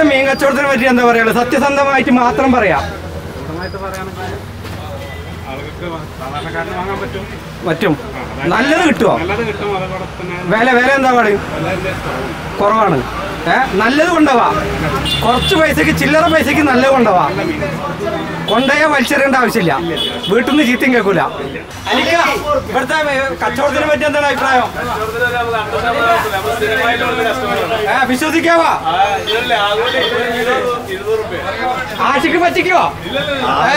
ഇവിടുത്തെ മീൻ കച്ചവടത്തിനെ പറ്റി എന്താ പറയുക സത്യസന്ധമായിട്ട് മാത്രം പറയാം സ്വന്തമായിട്ട് പറയുകയാണെങ്കിൽ ആളുകൾക്ക് സാധാരണക്കാരന് വാങ്ങാൻ പറ്റും പറ്റും നല്ലത് കിട്ടുമോ നല്ലത് കിട്ടും അതോടെ തന്നെ വില വില എന്താ പറയും നല്ലതിന്റെ കുറവാണ് ഏ നല്ലത് കൊണ്ടുപോവാ കുറച്ച് പൈസക്ക് ചില്ലറ പൈസക്ക് നല്ലത് കൊണ്ടുപോവാ കൊണ്ടുപോയാൽ വലിച്ചെറിയേണ്ട ആവശ്യമില്ല വീട്ടിൽ നിന്ന് ചീത്തയും കേൾക്കൂല അനിക്ക ഇവിടുത്തെ കച്ചവടത്തിനെ പറ്റി എന്താണ് അഭിപ്രായം ഏ വിശ്വസിക്കാവാ ആശയ്ക്ക് പറ്റിക്കോ ഏ?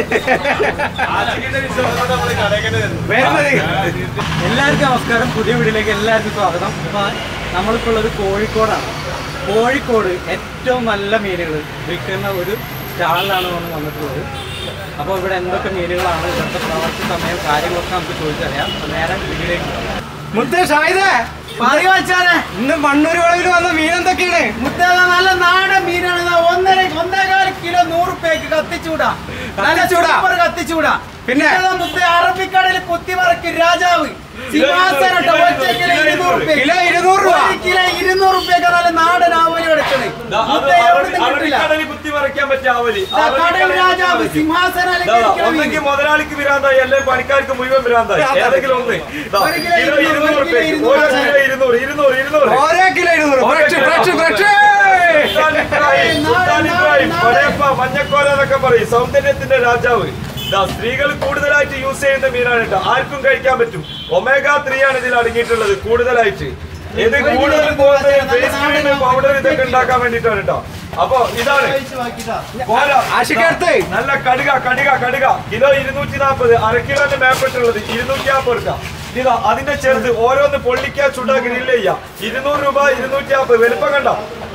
വരുന്നത് എല്ലാവർക്കും നമസ്കാരം പുതിയ വീഡിയോയിലേക്ക് എല്ലാവർക്കും സ്വാഗതം അപ്പൊ നമ്മളിപ്പോൾ ഉള്ളത് കോഴിക്കോടാണ് കോഴിക്കോട് ഏറ്റവും നല്ല മീനുകൾ വിൽക്കുന്ന ഒരു സ്റ്റാളിലാണ് നമ്മൾ വന്നിട്ടുള്ളത് അപ്പോൾ ഇവിടെ എന്തൊക്കെ മീനുകളാണ് ഇവിടുത്തെ പ്രവർത്തി സമയം കാര്യങ്ങളൊക്കെ നമുക്ക് ചോദിച്ചറിയാം അപ്പൊ നേരെ വീട്ടിലേക്ക് മുത്തേ ഇന്ന് മണ്ണൂർ വളവിൽ വന്ന മീൻ എന്തൊക്കെയാണ് മുത്തേക നല്ല നാടൻ മീനാണ് ഇതാ ഒന്നര ഒന്നേകാൽ കിലോ നൂറ് റുപ്യക്ക് കത്തിച്ചൂടാ നല്ല കത്തിച്ചൂടാ? സൂപ്പർ കത്തിച്ചൂടാ പിന്നെ? ഇതാ മുത്തേ അറബിക്കടയിൽ കുത്തിമറക്ക് രാജാവ് സിംഹാസനം ഇട്ട ഒറ്റ കിലോ ഇരുന്നൂറ് റുപ്യ കിലോ ഇരുന്നൂറ് രൂപ ഒരു കിലോ ഇരുന്നൂറ് റുപ്യക്ക് നല്ല നാടൻ ആവലി എടുക്കണേ മുത്തേ എവിടുന്ന് കിട്ടില്ല അറബിക്കടലിൽ കുത്തി മറിക്കാൻ പറ്റിയ ആവലി ഇതാ കടൽ രാജാവ് സിംഹാസനം അലങ്കരിക്കണ മീൻ. ഒന്നെങ്കിൽ മുതലാളിക്ക് വിരാന്തായി അല്ലെങ്കിൽ പണിക്കാർക്ക് മുഴുവൻ വിരാന്തായി ഏതെങ്കിലും ഒന്ന് ദാ, ഒരു കിലോ കിലോ ഇരുന്നൂറ്, ഇരുന്നൂറ് ഒരു കിലോ രൂപയ്ക്ക്. ഓരോ കിലോ ഇരുന്നൂറ് ഇരുന്നൂറ് ഇരുന്നൂറ് ഓരോ കിലോ ഇരുന്നൂറ് fresh fresh fresh Sultan Ibrahim, Sultan Ibrahim, Padayappa മഞ്ഞക്കോല എന്നൊക്കെ പറയും സൗന്ദര്യത്തിന്റെ രാജാവ് ദാ, സ്ത്രീകൾ കൂടുതലായിട്ട് യൂസ് ചെയ്യുന്ന മീനാണ് കേട്ടോ ആർക്കും കഴിക്കാൻ പറ്റും ഒമേഗ ത്രീ ആണ് ഇതിൽ അടങ്ങിയിട്ടുള്ളത് കൂടുതലായിട്ട് ഇത് കൂടുതൽ പോകുന്നത് ഫേസ് ക്രീം പൗഡർ ഇതൊക്കെ ഉണ്ടാക്കാൻ വേണ്ടിയിട്ടാണ് കേട്ടോ അപ്പൊ ഇതാണ് കോല ആശിക്കടുത്ത് നല്ല കടുക കടുക കടുക കിലോ ഇരുന്നൂറ്റി നാൽപ്പത് അര കിലോന്റെ മേപ്പെട്ടുള്ളത് ഇരുന്നൂറ്റി നാൽപ്പത് എടുക്കാം ഇതാ അതിന്റെ ചേർത്ത് ഓരോന്ന് പൊള്ളിക്കാ ചുടാ ഗ്രില്ല് ചെയ്യാം ഇരുന്നൂറ് രൂപ ഇരുന്നൂറ്റി നാൽപ്പത് വലുപ്പം കണ്ട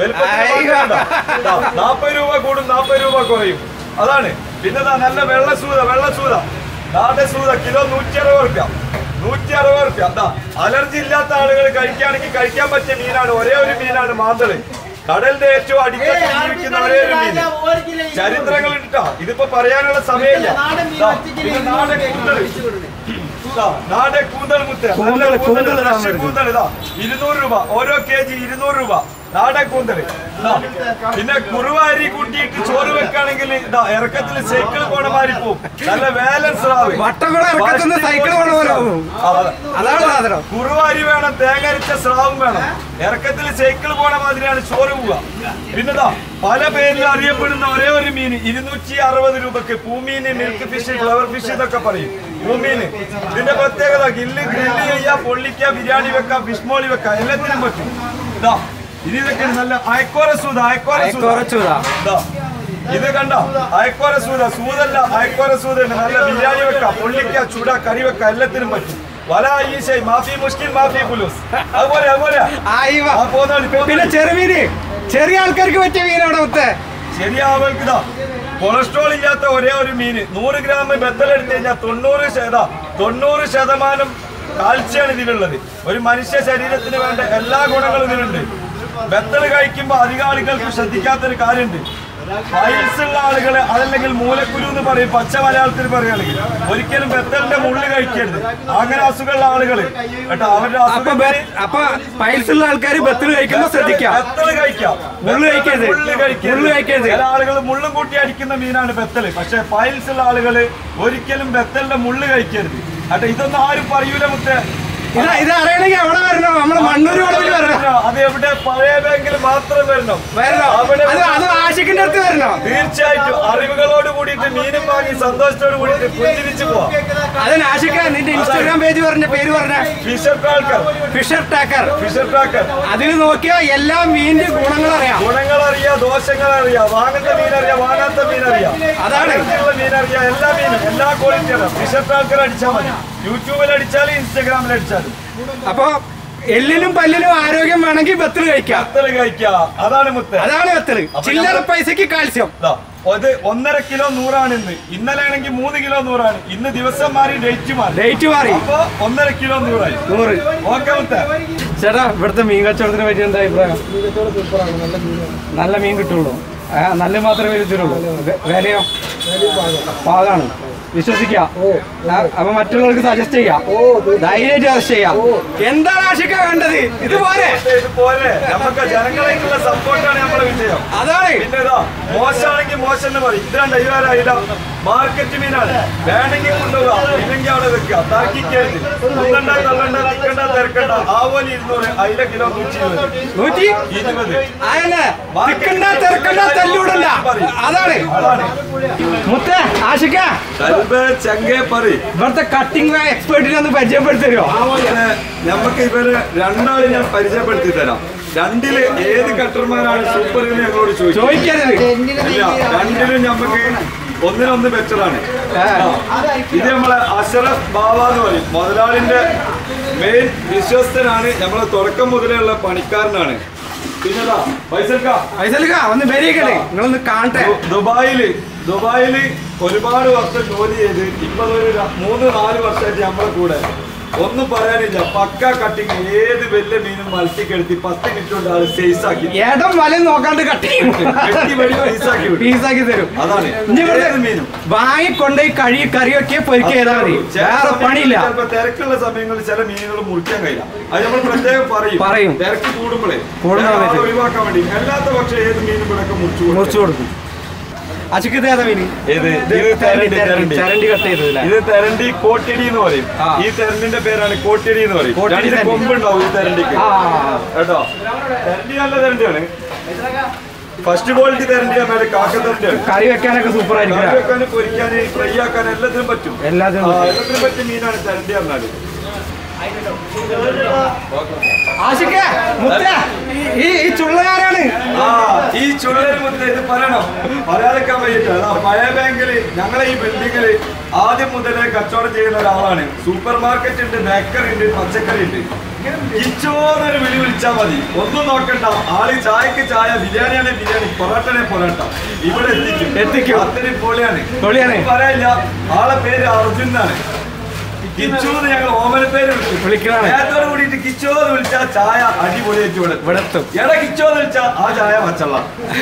വലുപ്പം നാൽപ്പത് രൂപ കൂടും നാൽപ്പത് രൂപ കുറയും അതാണ് പിന്നെ ദാ നല്ല വെള്ള സൂത വെള്ള സൂത നാടൻ സൂത കിലോ നൂറ്റി അറുപത് റുപ്യ നൂറ്റി അറുപത് റുപ്യ എന്താ അലർജി ഇല്ലാത്ത ആളുകൾ കഴിക്കുകയാണെങ്കിൽ കഴിക്കാൻ പറ്റിയ മീനാണ് ഒരേ ഒരു മീനാണ് മാന്തള് കടലിന്റെ ഏറ്റവും അടിക്കത്തിൽ ജീവിക്കുന്ന ഒരേ ഒരു മീൻ ഒരു കിലോ ഇരുന്നൂറ് ചരിത്രങ്ങൾ ഇട്ടാ ഇതിപ്പോ പറയാനുള്ള സമയമില്ല നാടൻ മീൻ ദാ, ഒറ്റ കിലോ ഇത് ഇരുന്നൂറ് നാടൻ റുപ്യക്ക് കൂന്തൽ മേടിച്ചു കൊടുക്കണേ. ദാ, നാടൻ കൂന്തൽ മുത്ത കൂന്തൽ, നല്ല കൂന്തൽ കൂന്തൽ, ഇതാ fresh വരുന്നത്. കൂന്തൽ ഇതാ ഇരുന്നൂറ് രൂപ ഓരോ കെ ജി ഇരുന്നൂറ് രൂപ നാടൻ കൂന്തൽ ദാ, പിന്നെ കുറുവ അരി കൂട്ടിയിട്ട് ചോറ് വെക്കുകയാണെങ്കിൽ ഇതാ ഇറക്കത്തിൽ സൈക്കിൾ പോണ മാതിരി പോവും നല്ല ബാലൻസ് ആവും വട്ടക്കുളം ഇറക്കത്തുനിന്ന് സൈക്കിൾ പോണ പോലെ പോവും. അതാണ് സാധനം കുറുവ അരി വേണം തേങ്ങ അരിച്ച സ്രാവും വേണം ഇറക്കത്തിൽ സൈക്കിൾ പോണ മാതിരിയാണ് ചോറ് പോവുക പിന്നെതാ പല പേരിൽ അറിയപ്പെടുന്ന ഒരേ ഒരു മീൻ ഇരുന്നൂറ്റി അറുപത് രൂപക്ക് പൂമീന് മിൽക്ക് ഫിഷ് ഫ്ലവർ ഫിഷ് എന്നൊക്കെ പറയും പൂമീന് ഇതിന്റെ പ്രത്യേകത ഗില്ല് ഗ്രില്ല് ചെയ്യാ പൊള്ളിക്ക ബിരിയാണി വെക്കാം ഫിഷ് മോളി വെക്കാം എല്ലാത്തിനും പറ്റും ഇതാ ഇനി ഇതൊക്കെ നല്ല അയക്കോര സൂത അയക്കോര അയക്കോര ചൂത. ഇതാ ഇത് കണ്ടോ അയക്കോര സൂത സൂതല്ല അയക്കോര സൂത ഉണ്ട് നല്ല ബിരിയാണി വെക്കാം പൊള്ളിക്ക ചൂട കറി വെക്കാം എല്ലാത്തിനും പറ്റും വല ഈ ശൈ മാഫി മുഷ്കിൽ മാഫി പുലൂസ് അതുപോലെ അതുപോലെ ആ, ഈ വ- ആ പോന്നാളി പിന്നെ പോന്നാളി ചെറുമീന് ചെറിയ ആൾക്കാർക്ക് പറ്റിയ മീനാണ് മുത്തേ ശരിയാവൽക്കുതാ കൊളസ്ട്രോൾ ഇല്ലാത്ത ഒരേ ഒരു മീന് നൂറ് ഗ്രാം ബെത്തലെടുത്ത് കഴിഞ്ഞാൽ തൊണ്ണൂറ് ശത തൊണ്ണൂറ് ശതമാനം കാൽസ്യാണ് ഇതിലുള്ളത് ഒരു മനുഷ്യ ശരീരത്തിന് വേണ്ട എല്ലാ ഗുണങ്ങളും ഇതിലുണ്ട് ബെത്തൽ കഴിക്കുമ്പോൾ അധികം ആളുകൾക്ക് ശ്രദ്ധിക്കാത്തൊരു കാര്യമുണ്ട് ഫൈൽസ് ഉള്ള ആളുകള് അതല്ലെങ്കിൽ മൂലക്കുരു എന്ന് പറയും പച്ച മലയാളത്തിൽ പറയുകയാണെങ്കിൽ ഒരിക്കലും ബെത്തലിന്റെ മുള്ള് കഴിക്കരുത് അങ്ങനെ അസുഖമുള്ള ആളുകള് കേട്ടോ അവരുടെ അപ്പൊ അസുഖം ബെ- അപ്പൊ പൈൽസ് ഉള്ള ആൾക്കാർ ബത്തിൽ കഴിക്കുമ്പോ ശ്രദ്ധിക്കാം ബെത്തല് കഴിക്കാം മുള്ള് കഴിക്കരുത്. മുള്ള് കഴിക്കരുത് മുള്ള് കഴിക്കരുത്. ചില ആളുകൾ മുള്ളും കൂട്ടി അടിക്കുന്ന മീനാണ് ബെത്തല് പക്ഷെ പൈൽസ് ഉള്ള ആളുകൾ ഒരിക്കലും ബെത്തലിന്റെ മുള്ള് കഴിക്കരുത് അട്ടെ ഇതൊന്നും ആരും പറയൂല മുത്തേ ഇത് ഇത് അറിയണമെങ്കിൽ അവിടെ വരണം നമ്മള് മണ്ണൂർ വളവിൽ വരണം അത് എവിടെ പഴയ ബാങ്കിൽ മാത്രം വരണം വരണം അവിടെ അത് അത് ആശിക്കിന്റെ അടുത്ത് വരണം തീർച്ചയായിട്ടും അറിവുകളോട് കൂടിയിട്ട് മീനും വാങ്ങി സന്തോഷത്തോട് കൂടിയിട്ട് പുഞ്ചിരിച്ചു പോവാം അതിന് ആശിക്ക നിന്റെ ഇൻസ്റ്റാഗ്രാം പേജ് പറഞ്ഞ പേര് പറഞ്ഞ fisher tracker fisher tracker fisher tracker അതിൽ നോക്കിയാൽ എല്ലാ മീനിന്റെ ഗുണങ്ങൾ അറിയാം ഗുണങ്ങൾ അറിയാം ദോഷങ്ങൾ അറിയാം വാങ്ങുന്ന മീൻ അറിയാം വാങ്ങാത്ത മീൻ അറിയാം അതാണ്. അങ്ങനത്തെയുള്ള മീൻ അറിയാം എല്ലാ മീനും എല്ലാ ക്വാളിറ്റി അറിയാം ഫിഷർ ട്രാക്കർ അടിച്ചാൽ മതി യൂട്യൂബിൽ അടിച്ചാലും ഇൻസ്റ്റാഗ്രാമിൽ അടിച്ചാലും അപ്പൊ എല്ലിനും പല്ലിനും ആരോഗ്യം വേണമെങ്കിൽ ബത്തിൽ കഴിക്കാം ബത്തല് കഴിക്കാം അതാണ് മുത്ത് അതാണ് ബത്തല് ചില്ലറ പൈസക്ക് കാൽസ്യം ദാ, അത് ഒന്നര കിലോ നൂറാണ് ഇന്ന് ഇന്നലെ ആണെങ്കിൽ മൂന്ന് കിലോ നൂറാണ് ഇന്ന് ദിവസം മാറി ഡേറ്റ് മാറി ഡേറ്റ് മാറി അപ്പൊ ഒന്നര കിലോ നൂറായി നൂറ് ഓക്കെ മുത്ത ചേട്ടാ ഇവിടുത്തെ മീൻ കച്ചവടത്തിനെ പറ്റി എന്താ അഭിപ്രായം നല്ല മീൻ കിട്ടുള്ളൂ ആ, നല്ല മാത്രമേ വിളിച്ചിട്ടുള്ളൂ വെ- വിലയോ പാകാണ് വിശ്വസിക്കാം ആ, അപ്പൊ മറ്റുള്ളവർക്ക് സജസ്റ്റ് ചെയ്യാം ധൈര്യമായിട്ട് സജസ്റ്റ് ചെയ്യാം എന്താണ് ആശിക്ക വേണ്ടത് ഇതുപോലെ ഇതുപോലെ നമുക്ക് ജനങ്ങളേക്കുള്ള സപ്പോർട്ടാണ് നമ്മുടെ വിജയം അതാണ് പിന്നെ ഇതാ മോശമാണെങ്കിൽ മോശം എന്ന് പറയും ഇതാണ്ട് അയ്യാറായില്ല മാർക്കറ്റ് മീനാണ് വേണമെങ്കിൽ കൊണ്ടുപോകാം ഇല്ലെങ്കിൽ അവിടെ വെക്കുക താക്കിക്കരുത് ഉള്ളണ്ട തള്ളണ്ട തിക്കണ്ട തിരക്കണ്ട ആവോലി ഇരുന്നൂറ് അയില കിലോ നൂറ്റി ഇരുപത് നൂറ്റി ഇരുപത് അതന്നെ തിക്കണ്ട തിരക്കണ്ട തല്ലൂടണ്ട അതാണ് മുത്തേ ആശിക്ക ചെങ്കേ പറയും ഇവിടുത്തെ കട്ടിംഗ് എക്സ്പേർട്ടിനെ ഒന്ന് പരിചയപ്പെടുത്തി തരുമോ നമുക്ക് ഇവര് രണ്ടാളും ഞാൻ പരിചയപ്പെടുത്തി തരാം രണ്ടില് ഏത് കട്ടർമാരാണ് സൂപ്പർ എന്ന് ഞങ്ങളോട് ചോദിച്ചു ചോദിക്കരുത് ഇല്ല രണ്ടിലും നമുക്ക് ഒന്നിനൊന്ന് ബെറ്ററാണ് ആ. ഇത് നമ്മളെ അഷറഫ് ബാവ എന്ന് പറയും മുതലാളിന്റെ മെയിൻ വിശ്വസ്തനാണ് നമ്മളെ തുടക്കം മുതലുള്ള പണിക്കാരനാണ് പിന്നെതാ പൈസക്ക പൈസലിക്ക ഒന്ന് വരികട്ടെ നിങ്ങളൊന്ന് കാണട്ടെ ദു- ദുബായില് ദുബായില് ഒരുപാട് വർഷം ജോലി ചെയ്ത് ഇപ്പൊ ഒരു ര- മൂന്ന് നാല് വർഷമായിട്ട് നമ്മളെ കൂടെ ഒന്നും പറയാനില്ല പക്ക കട്ടിങ് ഏത് വലിയ മീനും മത്സ്യക്കെടുത്തി പത്ത് മിനിറ്റ് കൊണ്ട് ആള് സൈസ് ആക്കി ഏടം വലം നോക്കാണ്ട് കട്ട് ചെയ്യും വെട്ടി വെടി പീസാക്കി വിടും പീസാക്കി തരും അതാണ് ഇനി ഇവിടെ ഏത് മീനും വാങ്ങിക്കൊണ്ടേ കഴി കറിയൊക്കെ പൊരിക്ക ചെയ്താൽ മതി ചില വേറെ സമയങ്ങളിൽ പണിയില്ല ചിലപ്പോ തിരക്കുള്ള സമയങ്ങളിൽ ചില മീനുകൾ മുറിക്കാൻ കഴിയില്ല അത് നമ്മൾ പ്രത്യേകം പറയും പറയും. തിരക്ക് കൂടുമ്പോഴേ കൂടുന്ന വേറെ ആളെ സമയത്ത്. ഒഴിവാക്കാൻ വേണ്ടി അല്ലാത്ത പക്ഷേ ഏത് മീനും ഇവിടെ മുറിച്ചു കൊടുക്കും. മുറിച്ചു കൊടുക്കും അച്ചിക്ക് ഏതാ മീന് ഏത് ഇത് ഇത് തെരണ്ടി, തെരണ്ടി, തെരണ്ടി. ചരണ്ടി കട്ട് ചെയ്തല്ലേ ഇത് തെരണ്ടി കോട്ടിടി എന്ന് പറയും ആ. ഈ തെരണ്ടിന്റെ പേരാണ് കോട്ടിടി എന്ന് പറയും കോട്ടിടി രണ്ട് തെരണ്ടി. കൊമ്പുണ്ടാവും ഈ തെരണ്ടിക്ക് ആ കേട്ടോ തെരണ്ടി നല്ല തെരണ്ടിയാണ് ഫസ്റ്റ് ക്വാളിറ്റി തെരണ്ടിയാണ് മേലെ കാക്ക തെരണ്ടിയാണ് കറി വെക്കാനൊക്കെ സൂപ്പർ കറി ആയിരിക്കും വെക്കാന് പൊരിക്കാന് ഫ്രൈ ആക്കാൻ എല്ലാത്തിനും പറ്റും എല്ലാത്തിനും ആ, പറ്റും. എല്ലാത്തിനും പറ്റിയ മീനാണ് തെരണ്ടി പറഞ്ഞാല് ആശിക്ക മുത്ത ഈ ഈ ചുള്ളകാരാണ് ആ ഈ ചുള്ളര് മുത്ത് ഇത് പറയണം പറയാതെക്കാൻ വയ്യില്ല അതാ പഴയ ബാങ്കില് ഞങ്ങളെ ഈ ബിൽഡിങ്ങില് ആദ്യം മുതലേ കച്ചവടം ചെയ്യുന്ന ഒരാളാണ് സൂപ്പർ മാർക്കറ്റ് ഉണ്ട് ബേക്കറി ഉണ്ട് പച്ചക്കറി ഉണ്ട് കിച്ചോന്നൊരു വിളി വിളിച്ചാൽ മതി ഒന്നും നോക്കണ്ട ആള് ചായക്ക് ചായ ബിരിയാണിയാണെ ബിരിയാണി പൊറോട്ടനെ പൊറോട്ട ഇവിടെ എത്തിക്കും എത്തിക്കും. അത്രയും പൊളിയാണ് പൊളിയാണ്. പറയില്ല ആളെ പേര് അർജുൻ എന്നാണ് കിച്ചു എന്ന് ഞങ്ങൾ ഓമന പേര് വിളിക്കും വിളിക്കണാണ് നേരത്തോട് കൂടിയിട്ട് കിച്ചോ എന്ന് വിളിച്ചാൽ ചായ അടിപൊളിയായിട്ട് ഇവിടെ ഇവിടെ എത്തും എടാ കിച്ചോ എന്ന് വിളിച്ചാൽ ആ ചായ പച്ചള്ള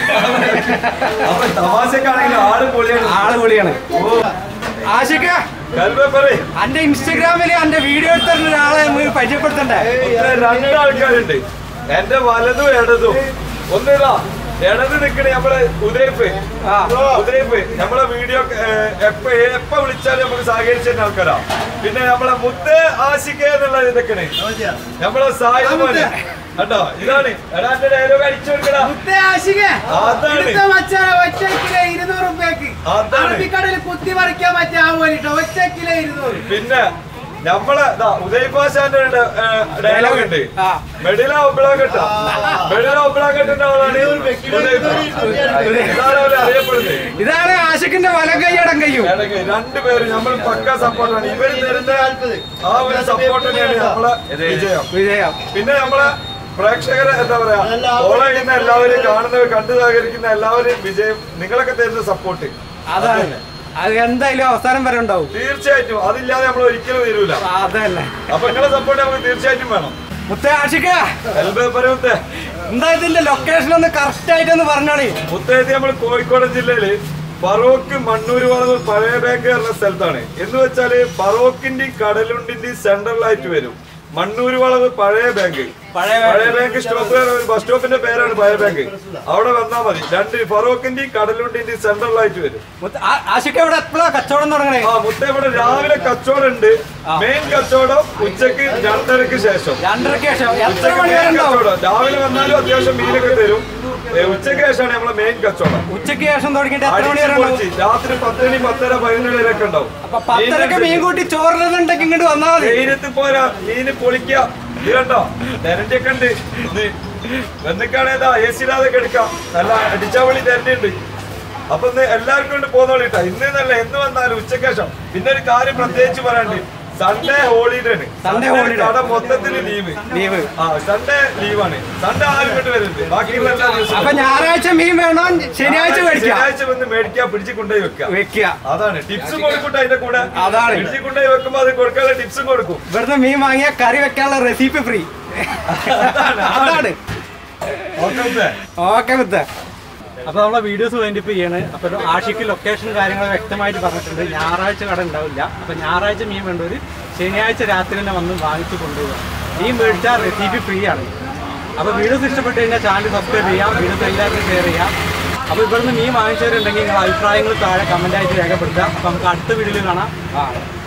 അപ്പൊ തമാശക്കാണെങ്കിലും ആള് പൊളിയാണ് ആള് പൊളിയാണ് ഓ ആശിക്ക കൽപ്പറേ അന്റെ ഇൻസ്റ്റഗ്രാമില് അന്റെ വീഡിയോ എടുത്തിരുന്ന ഒരാളെ നമുക്ക് പരിചയപ്പെടുത്തണ്ടേ രണ്ടാൾക്കാരുണ്ട് എന്റെ വലതും ഇടതും ഒന്നിതാ ഇടത് നിക്കണേ നമ്മളെ ഉദയപ്പ് ആ. ഉദയപ്പ് നമ്മളെ വീഡിയോ എപ്പ എപ്പ വിളിച്ചാലും നമുക്ക് സഹകരിച്ച ആൾക്കാരാ പിന്നെ നമ്മളെ മുത്ത് ആശിക്ക എന്നുള്ള ഇതൊക്കെയാണ് നമ്മളെ സായുധ മോനെ കേട്ടോ ഇതാണ് എടാ എന്റെ ഡയലോഗ് അടിച്ചു കൊടുക്കടാ മുത്തേ ആശികേ, അതാണ്. ഇവിടുത്തെ മച്ചാനെ ഒറ്റ കിലോ ഇരുന്നൂറ് റുപ്യക്ക് അതാണ്. അറബിക്കടയിൽ കുത്തി പറിക്കാൻ പറ്റിയ ആ പോലിട്ടോ ഒറ്റ കിലോ ഇരുന്നൂറ് പിന്നെ നമ്മളെ ദാ ഉദയ് പാഷാന്റെ ഡയലോഗ് ഉണ്ട് ആ. മെഡില ഒബ്ലാഗട്ട മെഡില ഒബ്ലാഗട്ടിന്റെ ആളാണ് ഉദയ്. ഇതാണ് അവര് അറിയപ്പെടുന്നത് ഇതാണ് ആശിക്കിന്റെ വലം കൈയടം കയ്യും ഇടയ്ക്ക് രണ്ടുപേരും നമ്മൾ പക്ക സപ്പോർട്ടാണ് ഇവര് തരുന്ന ആ ഒരു സപ്പോർട്ട് തന്നെയാണ് നമ്മളെ വിജയം വിജയം പിന്നെ നമ്മളെ പ്രേക്ഷകരെ എന്താ പറയാ ഫോളോ ചെയ്യുന്ന എല്ലാവരും കാണുന്നവർ കണ്ടു സഹകരിക്കുന്ന എല്ലാവരും വിജയം നിങ്ങളൊക്കെ തരുന്ന സപ്പോർട്ട് അതാണ് അത് എന്തായാലും അവസാനം വരെ ഉണ്ടാവും തീർച്ചയായിട്ടും അതില്ലാതെ നമ്മൾ ഒരിക്കലും വരൂല അതല്ലേ അപ്പൊ നിങ്ങളെ സപ്പോർട്ട് നമുക്ക് തീർച്ചയായിട്ടും വേണം മുത്തേ ആശിക്ക എൽബേ പറയത്തെ എന്താ ഇതിന്റെ ലൊക്കേഷൻ ഒന്ന് കറക്റ്റ് ആയിട്ടൊന്ന് പറഞ്ഞോളി മുത്തേത്തി നമ്മൾ കോഴിക്കോട് ജില്ലയില് ഫറോക്ക് മണ്ണൂര് വളവ് പഴയ ബാങ്ക് പറഞ്ഞ സ്ഥലത്താണ് എന്ന് വെച്ചാല് ഫറോക്കിന്റെയും കടലുണ്ടിന്റെയും സെൻട്രലായിട്ട് വരും മണ്ണൂര് വളവ് പഴയ ബാങ്ക് പഴയ പഴയ ബാങ്ക് സ്റ്റോപ്പ് ബസ് സ്റ്റോപ്പിന്റെ പേരാണ് പഴയ ബാങ്ക് അവിടെ വന്നാൽ മതി രണ്ട് ഫറോക്കിന്റെയും കടലുണ്ടിന്റെയും സെൻട്രലായിട്ട് വരും മുത്ത- ആ- ആശിക്ക ഇവിടെ എപ്പോഴാ കച്ചവടം തുടങ്ങണേ ആ മുത്ത ഇവിടെ രാവിലെ കച്ചവടം ഉണ്ട് മെയിൻ കച്ചവടം ഉച്ചക്ക് രണ്ടരക്ക് ശേഷം രണ്ടരക്ക് ശേഷം എത്ര ഉച്ചക്ക് മണി വരെ main ഉണ്ടാവും കച്ചവടം. രാവിലെ വന്നാലും അത്യാവശ്യം മീനൊക്കെ തരും ഏ, ഉച്ചക്ക് ശേഷമാണ് നമ്മളെ മെയിൻ കച്ചവടം ഉച്ചയ്ക്ക് ശേഷം തുടങ്ങിയിട്ട് എത്ര മണി അടിച്ച് വരെ ഉണ്ടാവും പൊളിച്ച് രാത്രി പത്ത് മണി പത്തര പതിനൊന്ന് വരെയൊക്കെ ഉണ്ടാവും അപ്പൊ പത്തരക്ക് മീൻ കൂട്ടി ചോറിനുണ്ടെങ്കിൽ ഇങ്ങോട്ട് വന്നാൽ മതി വെയിലത്ത് പോരാ മീന് പൊളിക്കുക ഇത് കണ്ടോ തെരണ്ടിയൊക്കെ ഉണ്ട് ഇത് എന്തൊക്കെയാണേതാ എ സി ഇല്ലാതെ എടുക്കാം നല്ല അടിച്ചാവളി തെരണ്ടിയുണ്ട് അപ്പൊ ഇന്ന് എല്ലാവർക്കും കൊണ്ട് പോന്നോളിട്ടാ ഇന്ന് നല്ല എന്ന് വന്നാലും ഉച്ചക്ക് ശേഷം പിന്നെ ഒരു കാര്യം പ്രത്യേകിച്ച് പറയാണ്ട് സൺഡേ ഹോളിഡേ ആണ് Sunday holiday. കട മൊത്തത്തിൽ ലീവ് ലീവ് ആ സൺഡേ ലീവാണ് സൺഡേ ആരും ഇങ്ങോട്ട് വരുന്നുണ്ട് ബാക്കിയുള്ള എല്ലാ ദിവസവും അപ്പൊ ഞായറാഴ്ച മീൻ വേണം ശനിയാഴ്ച മേടിക്കാം ശനിയാഴ്ച വന്ന് മേടിക്കുക പിടിച്ച് കൊണ്ടുപോയി വെക്കുക വെക്കുക അതാണ് ടിപ്സും കൊടുക്കൂട്ടോ അതിന്റെ കൂടെ അതാണ്. പിടിച്ച് കൊണ്ടുപോയി വെക്കുമ്പോ അത് കൊടുക്കാനുള്ള ടിപ്സും കൊടുക്കും ഇവിടുന്ന് മീൻ വാങ്ങിയ കറി വെക്കാനുള്ള റെസിപ്പി ഫ്രീ അതാണ് ഓക്കെ ഓക്കെ മുത്ത അപ്പോൾ നമ്മളെ വീഡിയോസ് വേണ്ടിപ്പ് ചെയ്യാണ് അപ്പോൾ ആഷിക്ക് ലൊക്കേഷൻ കാര്യങ്ങൾ വ്യക്തമായിട്ട് പറഞ്ഞിട്ടുണ്ട് ഞായറാഴ്ച കട ഉണ്ടാവില്ല അപ്പോൾ ഞായറാഴ്ച മീൻ വേണ്ടവർ ശനിയാഴ്ച രാത്രി തന്നെ വന്ന് വാങ്ങിച്ച് കൊണ്ടുപോകുക മീൻ മേടിച്ചാൽ റെസിപ്പി ഫ്രീ ആണ് അപ്പോൾ വീഡിയോസ് ഇഷ്ടപ്പെട്ട് കഴിഞ്ഞാൽ ചാനൽ സബ്സ്ക്രൈബ് ചെയ്യാം വീഡിയോസ് എല്ലാവർക്കും ഷെയർ ചെയ്യാം അപ്പോൾ ഇവിടുന്ന് മീൻ വാങ്ങിച്ചവരുണ്ടെങ്കിൽ നിങ്ങളുടെ അഭിപ്രായങ്ങൾ താഴെ കമൻ്റായിട്ട് രേഖപ്പെടുത്തുക അപ്പോൾ നമുക്ക് അടുത്ത വീഡിയോയിൽ കാണാം ആ